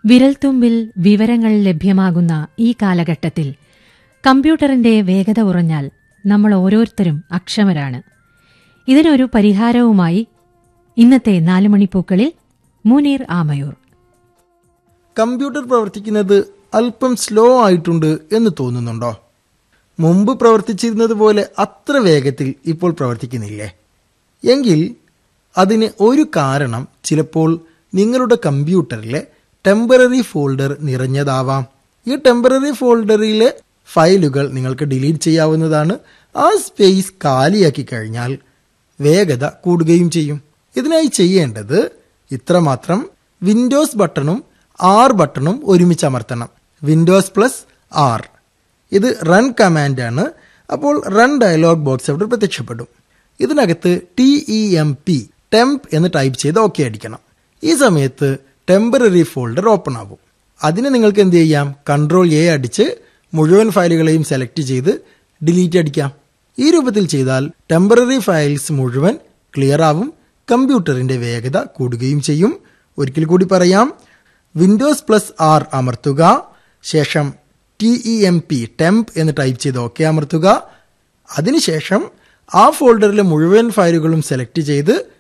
വിരൽത്തുമ്പിൽ വിവരങ്ങൾ ലഭ്യമാകുന്ന ഈ കാലഘട്ടത്തിൽ കമ്പ്യൂട്ടറിന്റെ വേഗത കുറഞ്ഞാൽ നമ്മൾ ഓരോരുത്തരും അക്ഷമരാണ് ഇതിനൊരു പരിഹാരവുമായി ഇന്നത്തെ നാലുമണിപ്പൂക്കളിൽ മുനീർ ആമയൂർ കമ്പ്യൂട്ടർ പ്രവർത്തിക്കുന്നത് അല്പം സ്ലോ ആയിട്ടുണ്ട് എന്ന് തോന്നുന്നുണ്ടോ മുമ്പ് പ്രവർത്തിച്ചിരുന്നത് പോലെ അത്ര വേഗത്തിൽ ഇപ്പോൾ പ്രവർത്തിക്കുന്നില്ലേ എങ്കിൽ അതിന് ഒരു കാരണം ചിലപ്പോൾ നിങ്ങളുടെ കമ്പ്യൂട്ടറിലെ ടെമ്പററി ഫോൾഡർ നിറഞ്ഞതാവാം ഈ ടെമ്പററി ഫോൾഡറിലെ ഫയലുകൾ നിങ്ങൾക്ക് ഡിലീറ്റ് ചെയ്യാവുന്നതാണ് ആ സ്പേസ് കാലിയാക്കി കഴിഞ്ഞാൽ വേഗത കൂടുകയും ചെയ്യും ഇതിനായി ചെയ്യേണ്ടത് ഇത്രമാത്രം വിൻഡോസ് ബട്ടണും ആർ ബട്ടണും ഒരുമിച്ച് അമർത്തണം വിൻഡോസ് പ്ലസ് ആർ ഇത് റൺ കമാൻഡ് ആണ് അപ്പോൾ റൺ ഡയലോഗ് ബോക്സ് അവിടെ പ്രത്യക്ഷപ്പെടും ഇതിനകത്ത് T E M P temp എന്ന് ടൈപ്പ് ചെയ്ത് ഓക്കെ അടിക്കണം ഈ സമയത്ത് ടെമ്പററി ഫോൾഡർ ഓപ്പൺ ആകും അതിന് നിങ്ങൾക്ക് എന്ത് ചെയ്യാം കൺട്രോൾ എ അടിച്ച് മുഴുവൻ ഫയലുകളെയും സെലക്ട് ചെയ്ത് ഡിലീറ്റ് അടിക്കാം ഈ രൂപത്തിൽ ചെയ്താൽ ടെമ്പററി ഫയൽസ് മുഴുവൻ ക്ലിയർ ആവും കമ്പ്യൂട്ടറിന്റെ വേഗത കൂടുകയും ചെയ്യും ഒരിക്കൽ കൂടി പറയാം വിൻഡോസ് പ്ലസ് ആർ അമർത്തുക ശേഷം T E M P temp എന്ന് ടൈപ്പ് ചെയ്ത് ഓക്കെ അമർത്തുക അതിനുശേഷം ആ ഫോൾഡറിലെ മുഴുവൻ ഫയലുകളും സെലക്ട് ചെയ്ത്